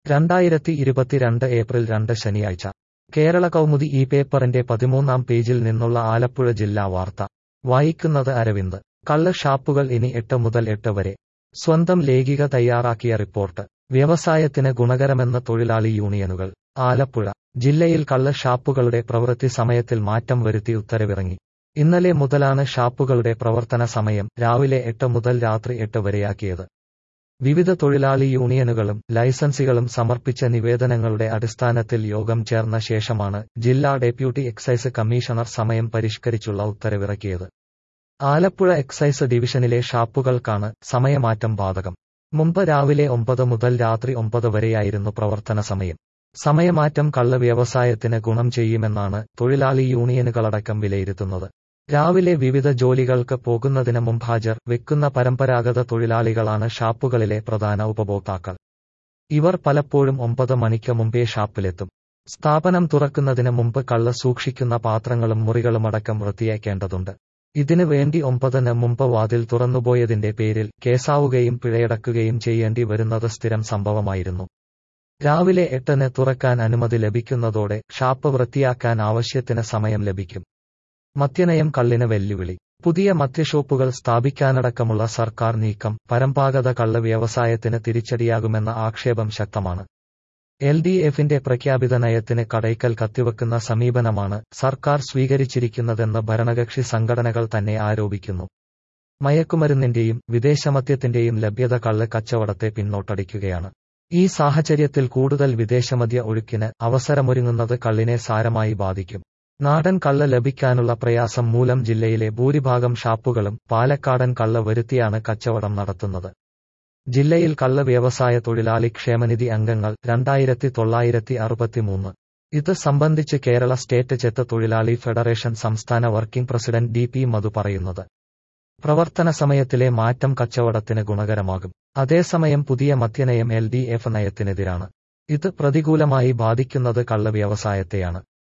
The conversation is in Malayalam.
രണ്ടായിരത്തി ഇരുപത്തിരണ്ട് ഏപ്രിൽ രണ്ട് ശനിയാഴ്ച കേരള കൗമുദി ഈ പേപ്പറിന്റെ പതിമൂന്നാം പേജിൽ നിന്നുള്ള ആലപ്പുഴ ജില്ലാ വാർത്ത വായിക്കുന്നത് അരവിന്ദ് കള്ള് ഷാപ്പുകൾ ഇനി എട്ട് മുതൽ എട്ട് വരെ സ്വന്തം ലേഖിക തയ്യാറാക്കിയ റിപ്പോർട്ട് വ്യവസായത്തിന് ഗുണകരമെന്ന് തൊഴിലാളി യൂണിയനുകൾ ആലപ്പുഴ ജില്ലയിൽ കള്ള് ഷാപ്പുകളുടെ പ്രവൃത്തി സമയത്തിൽ മാറ്റം വരുത്തി ഉത്തരവിറങ്ങി ഇന്നലെ മുതലാണ് ഷാപ്പുകളുടെ പ്രവർത്തന സമയം രാവിലെ എട്ട് മുതൽ രാത്രി എട്ട് വരെയാക്കിയത് വിവിധ തൊഴിലാളി യൂണിയനുകളും ലൈസൻസികളും സമർപ്പിച്ച നിവേദനങ്ങളുടെ അടിസ്ഥാനത്തിൽ യോഗം ചേർന്ന ശേഷമാണ് ജില്ലാ ഡെപ്യൂട്ടി എക്സൈസ് കമ്മീഷണർ സമയം പരിഷ്കരിച്ചുള്ള ഉത്തരവിറക്കിയത് ആലപ്പുഴ എക്സൈസ് ഡിവിഷനിലെ ഷാപ്പുകൾക്കാണ് സമയമാറ്റം ബാധകം മുമ്പ് രാവിലെ ഒമ്പത് മുതൽ രാത്രി ഒമ്പത് വരെയായിരുന്നു പ്രവർത്തന സമയം സമയമാറ്റം കള്ള് വ്യവസായത്തിന് ഗുണം ചെയ്യുമെന്നാണ് തൊഴിലാളി യൂണിയനുകളടക്കം വിലയിരുത്തുന്നത് രാവിലെ വിവിധ ജോലികൾക്ക് പോകുന്നതിന് മുമ്പ് ഹാജർ വെക്കുന്ന പരമ്പരാഗത തൊഴിലാളികളാണ് ഷാപ്പുകളിലെ പ്രധാന ഉപഭോക്താക്കൾ ഇവർ പലപ്പോഴും ഒമ്പത് മണിക്ക് മുമ്പേ ഷാപ്പിലെത്തും സ്ഥാപനം തുറക്കുന്നതിന് മുമ്പ് കള്ള് സൂക്ഷിക്കുന്ന പാത്രങ്ങളും മുറികളുമടക്കം വൃത്തിയാക്കേണ്ടതുണ്ട് ഇതിനു വേണ്ടി ഒമ്പതിന് മുമ്പ് വാതിൽ തുറന്നുപോയതിന്റെ പേരിൽ കേസാവുകയും പിഴയടക്കുകയും ചെയ്യേണ്ടി വരുന്നത് സ്ഥിരം സംഭവമായിരുന്നു രാവിലെ എട്ടിന് തുറക്കാൻ അനുമതി ലഭിക്കുന്നതോടെ ഷാപ്പ് വൃത്തിയാക്കാൻ ആവശ്യത്തിന് സമയം ലഭിക്കും മദ്യനയം കള്ളിന് വെല്ലുവിളി പുതിയ മദ്യഷോപ്പുകൾ സ്ഥാപിക്കാനടക്കമുള്ള സർക്കാർ നീക്കം പരമ്പരാഗത കള്ള് വ്യവസായത്തിന് തിരിച്ചടിയാകുമെന്ന ആക്ഷേപം ശക്തമാണ് എൽ ഡി എഫിന്റെ പ്രഖ്യാപിത നയത്തിന് കടയ്ക്കൽ കത്തിവെക്കുന്ന സമീപനമാണ് സർക്കാർ സ്വീകരിച്ചിരിക്കുന്നതെന്ന് ഭരണകക്ഷി സംഘടനകൾ തന്നെ ആരോപിക്കുന്നു മയക്കുമരുന്നിന്റെയും വിദേശമദ്യത്തിന്റെയും ലഭ്യത കള്ള് കച്ചവടത്തെ പിന്നോട്ടടിക്കുകയാണ് ഈ സാഹചര്യത്തിൽ കൂടുതൽ വിദേശമദ്യ ഒഴുക്കിന് അവസരമൊരുങ്ങുന്നത് കള്ളിനെ സാരമായി ബാധിക്കും നാടൻ കള്ള് ലഭിക്കാനുള്ള പ്രയാസം മൂലം ജില്ലയിലെ ഭൂരിഭാഗം ഷാപ്പുകളും പാലക്കാടൻ കള്ള് വരുത്തിയാണ് കച്ചവടം നടത്തുന്നത് ജില്ലയിൽ കള്ള് വ്യവസായ തൊഴിലാളി ക്ഷേമനിധി അംഗങ്ങൾ രണ്ടായിരത്തി തൊള്ളായിരത്തി അറുപത്തിമൂന്ന് ഇത് സംബന്ധിച്ച് കേരള സ്റ്റേറ്റ് ചെത്ത് തൊഴിലാളി ഫെഡറേഷൻ സംസ്ഥാന വർക്കിംഗ് പ്രസിഡന്റ് ഡി പി മധു പറയുന്നത് പ്രവർത്തന സമയത്തിലെ മാറ്റം കച്ചവടത്തിന് ഗുണകരമാകും അതേസമയം പുതിയ മദ്യനയം എൽ ഡി എഫ് നയത്തിനെതിരാണ് ഇത് പ്രതികൂലമായി ബാധിക്കുന്നത് കള്ള് വ്യവസായത്തെയാണ്